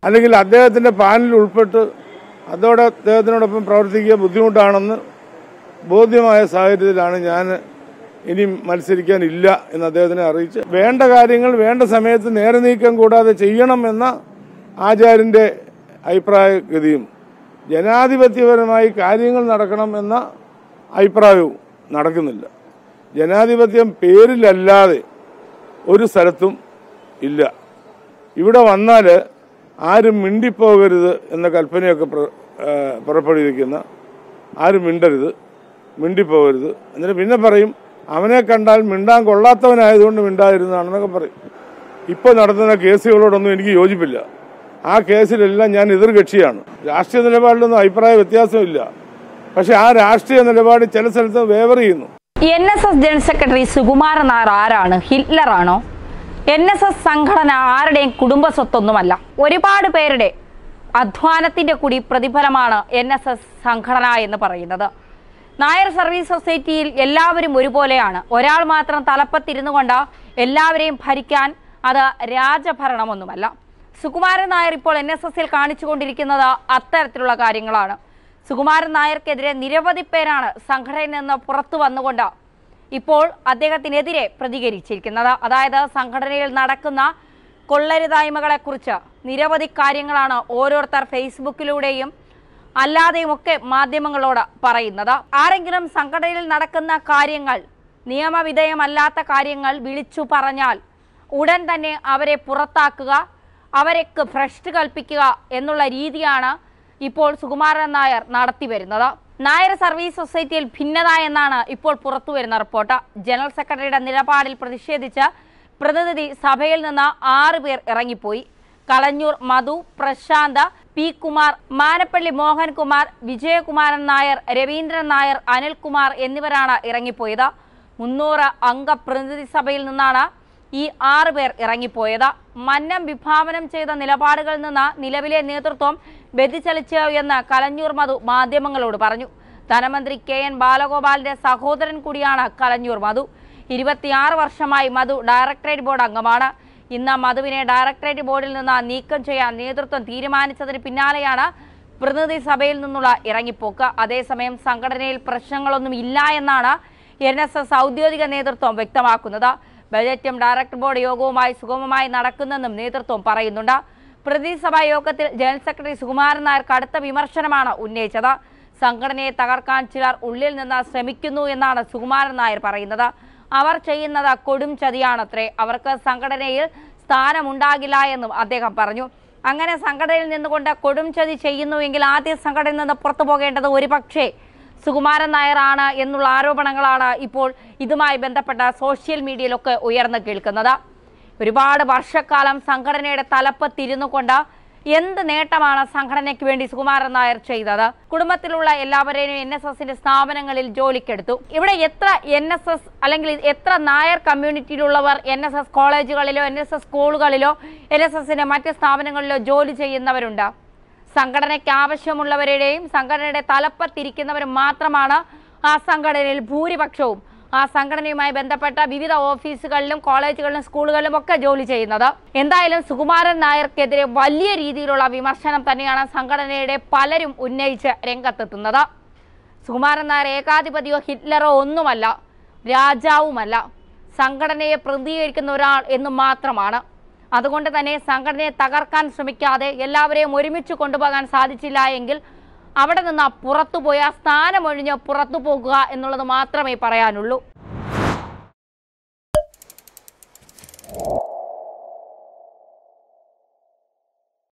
അല്ലെങ്കിൽ അദ്ദേഹത്തിന്റെ പാനലിൽ ഉൾപ്പെട്ട് അതോടെ അദ്ദേഹത്തിനോടൊപ്പം പ്രവർത്തിക്കുക ബുദ്ധിമുട്ടാണെന്ന് ബോധ്യമായ സാഹചര്യത്തിലാണ് ഞാൻ ഇനി മത്സരിക്കാനില്ല എന്ന് അദ്ദേഹത്തിനെ അറിയിച്ച് വേണ്ട കാര്യങ്ങൾ വേണ്ട സമയത്ത് നേരെ നീക്കം കൂടാതെ ചെയ്യണം എന്ന ആചാര്യന്റെ അഭിപ്രായഗതിയും ജനാധിപത്യപരമായി കാര്യങ്ങൾ നടക്കണം എന്ന അഭിപ്രായവും നടക്കുന്നില്ല ജനാധിപത്യം പേരിലല്ലാതെ ഒരു സ്ഥലത്തും ഇല്ല ഇവിടെ വന്നാൽ ആരും മിണ്ടിപ്പോകരുത് എന്ന കൽപ്പനയൊക്കെ പ്ര- ആ, പുറപ്പെടുവിക്കുന്ന ആരും മിണ്ടരുത് മിണ്ടിപ്പോകരുത് എന്നിട്ട് പിന്നെ പറയും അവനെ കണ്ടാൽ മിണ്ടാൻ കൊള്ളാത്തവനായതുകൊണ്ട് മിണ്ടാതിരുന്നതാണെന്നൊക്കെ പറയും ഇപ്പോൾ നടത്തുന്ന കേസുകളോടൊന്നും എനിക്ക് യോജിപ്പില്ല ആ കേസിലെല്ലാം ഞാൻ എതിർകക്ഷിയാണ് രാഷ്ട്രീയ നിലപാടിലൊന്നും അഭിപ്രായ വ്യത്യാസമില്ല പക്ഷെ ആ രാഷ്ട്രീയ നിലപാട് ചില സ്ഥലത്ത് വേവർ ചെയ്യുന്നു N S S general secretary Sukumaran Nair ആരാണ് ഹിറ്റ്ലറാണോ എൻ എസ് എസ് സംഘടന ആരുടെയും കുടുംബ സ്വത്തൊന്നുമല്ല ഒരുപാട് പേരുടെ അധ്വാനത്തിന്റെ കൂടി പ്രതിഫലമാണ് എൻ എസ് എസ് സംഘടന എന്ന് പറയുന്നത് നായർ സർവീസ് സൊസൈറ്റിയിൽ എല്ലാവരും ഒരുപോലെയാണ് ഒരാൾ മാത്രം തലപ്പത്തിരുന്നു കൊണ്ട് എല്ലാവരെയും ഭരിക്കാൻ അത് രാജഭരണമൊന്നുമല്ല സുകുമാരൻ നായർ ഇപ്പോൾ എൻ എസ് എസിൽ കാണിച്ചുകൊണ്ടിരിക്കുന്നത് അത്തരത്തിലുള്ള കാര്യങ്ങളാണ് സുകുമാരൻ നായർക്കെതിരെ നിരവധി പേരാണ് സംഘടനയിൽ നിന്ന് പുറത്തു വന്നുകൊണ്ട് ഇപ്പോൾ അദ്ദേഹത്തിനെതിരെ പ്രതികരിച്ചിരിക്കുന്നത് അതായത് സംഘടനയിൽ നടക്കുന്ന കൊള്ളരുതായ്മകളെക്കുറിച്ച് നിരവധി കാര്യങ്ങളാണ് ഓരോരുത്തർ ഫേസ്ബുക്കിലൂടെയും അല്ലാതെയും ഒക്കെ മാധ്യമങ്ങളോട് പറയുന്നത് ആരെങ്കിലും സംഘടനയിൽ നടക്കുന്ന കാര്യങ്ങൾ നിയമവിധേയമല്ലാത്ത കാര്യങ്ങൾ വിളിച്ചു പറഞ്ഞാൽ ഉടൻ തന്നെ അവരെ പുറത്താക്കുക അവർക്ക് ഭ്രഷ്ട് കൽപ്പിക്കുക എന്നുള്ള രീതിയാണ് ഇപ്പോൾ സുകുമാരൻ നായർ നടത്തി വരുന്നത് നായർ സർവീസ് സൊസൈറ്റിയിൽ ഭിന്നത എന്നാണ് ഇപ്പോൾ പുറത്തുവരുന്ന റിപ്പോർട്ട് ജനറൽ സെക്രട്ടറിയുടെ നിലപാടിൽ പ്രതിഷേധിച്ച് പ്രതിനിധി സഭയിൽ നിന്ന് ആറ് പേർ ഇറങ്ങിപ്പോയി കളഞ്ഞൂർ മധു പ്രശാന്ത് പി കുമാർ മാനപ്പള്ളി മോഹൻകുമാർ വിജയകുമാരൻ നായർ രവീന്ദ്രൻ നായർ അനിൽകുമാർ എന്നിവരാണ് ഇറങ്ങിപ്പോയത് മുന്നൂറ് അംഗ പ്രതിനിധി സഭയിൽ നിന്നാണ് ഈ ആറ് പേർ ഇറങ്ങിപ്പോയത് മന്നം വിഭാവനം ചെയ്ത നിലപാടുകളിൽ നിന്ന് നിലവിലെ നേതൃത്വം വ്യതിചലിച്ചു എന്ന് കലഞ്ഞൂർ മധു മാധ്യമങ്ങളോട് പറഞ്ഞു ധനമന്ത്രി കെ എൻ ബാലഗോപാലിന്റെ സഹോദരൻ കൂടിയാണ് കലഞ്ഞൂർ മധു ഇരുപത്തിയാറ് വർഷമായി മധു ഡയറക്ടറേറ്റ് ബോർഡ് അംഗമാണ് ഇന്ന് മധുവിനെ ഡയറക്ടറേറ്റ് ബോർഡിൽ നിന്ന് നീക്കം ചെയ്യാൻ നേതൃത്വം തീരുമാനിച്ചതിന് പിന്നാലെയാണ് പ്രതിനിധി സഭയിൽ നിന്നുള്ള ഇറങ്ങിപ്പോക്ക് അതേസമയം സംഘടനയിൽ പ്രശ്നങ്ങളൊന്നും ഇല്ല എന്നാണ് എൻ എസ് എസ് ഔദ്യോഗിക നേതൃത്വം വ്യക്തമാക്കുന്നത് ബജറ്റും ഡയറക്ടർ ബോർഡ് യോഗവുമായി സുഗമമായി നടക്കുന്നെന്നും നേതൃത്വം പറയുന്നുണ്ട് പ്രതിസഭാ യോഗത്തിൽ ജനറൽ സെക്രട്ടറി സുകുമാരൻ നായർ കടുത്ത വിമർശനമാണ് ഉന്നയിച്ചത് സംഘടനയെ തകർക്കാൻ ചിലർ ഉള്ളിൽ നിന്ന് ശ്രമിക്കുന്നു എന്നാണ് സുകുമാരൻ നായർ പറയുന്നത് അവർ ചെയ്യുന്നത് കൊടും ചതിയാണത്രേ അവർക്ക് സംഘടനയിൽ സ്ഥാനമുണ്ടാകില്ല എന്നും അദ്ദേഹം പറഞ്ഞു അങ്ങനെ സംഘടനയിൽ നിന്നുകൊണ്ട് കൊടും ചതി ചെയ്യുന്നുവെങ്കിൽ ആദ്യ സംഘടനയിൽ നിന്ന് പുറത്തു പോകേണ്ടത് ഒരുപക്ഷേ സുകുമാരൻ നായരാണ് എന്നുള്ള ആരോപണങ്ങളാണ് ഇപ്പോൾ ഇതുമായി ബന്ധപ്പെട്ട സോഷ്യൽ മീഡിയയിലൊക്കെ ഉയർന്നു കേൾക്കുന്നത് ഒരുപാട് വർഷക്കാലം സംഘടനയുടെ തലപ്പത്തിരുന്നു കൊണ്ട് എന്ത് നേട്ടമാണ് സംഘടനയ്ക്ക് വേണ്ടി സുകുമാരൻ നായർ ചെയ്തത് കുടുംബത്തിലുള്ള എല്ലാവരെയും എൻ എസ് എസിന്റെ സ്ഥാപനങ്ങളിൽ ജോലിക്കെടുത്തു ഇവിടെ എത്ര എൻ എസ് എസ് അല്ലെങ്കിൽ എത്ര നായർ കമ്മ്യൂണിറ്റിയിലുള്ളവർ എൻ എസ് എസ് കോളേജുകളിലോ എൻ എസ് എസ് സ്കൂളുകളിലോ എൻ എസ് എസിന്റെ മറ്റ് സ്ഥാപനങ്ങളിലോ ജോലി ചെയ്യുന്നവരുണ്ട് സംഘടനയ്ക്ക് ആവശ്യമുള്ളവരുടെയും സംഘടനയുടെ തലപ്പത്തിരിക്കുന്നവരും മാത്രമാണ് ആ സംഘടനയിൽ ഭൂരിപക്ഷവും ആ സംഘടനയുമായി ബന്ധപ്പെട്ട വിവിധ ഓഫീസുകളിലും കോളേജുകളിലും സ്കൂളുകളിലും ഒക്കെ ജോലി ചെയ്യുന്നത് എന്തായാലും സുകുമാരൻ നായർക്കെതിരെ വലിയ രീതിയിലുള്ള വിമർശനം തന്നെയാണ് സംഘടനയുടെ പലരും ഉന്നയിച്ച് രംഗത്തെത്തുന്നത് സുകുമാരൻ നായർ ഏകാധിപതിയോ ഹിറ്റ്ലറോ ഒന്നുമല്ല രാജാവുമല്ല സംഘടനയെ പ്രതികരിക്കുന്ന ഒരാൾ എന്ന് മാത്രമാണ് അതുകൊണ്ട് തന്നെ സംഘടനയെ തകർക്കാൻ ശ്രമിക്കാതെ എല്ലാവരെയും ഒരുമിച്ച് കൊണ്ടുപോകാൻ സാധിച്ചില്ല എങ്കിൽ അവിടെ നിന്ന് പുറത്തുപോയി ആ സ്ഥാനമൊഴിഞ്ഞ് പുറത്തു പോകുക എന്നുള്ളത് മാത്രമേ പറയാനുള്ളൂ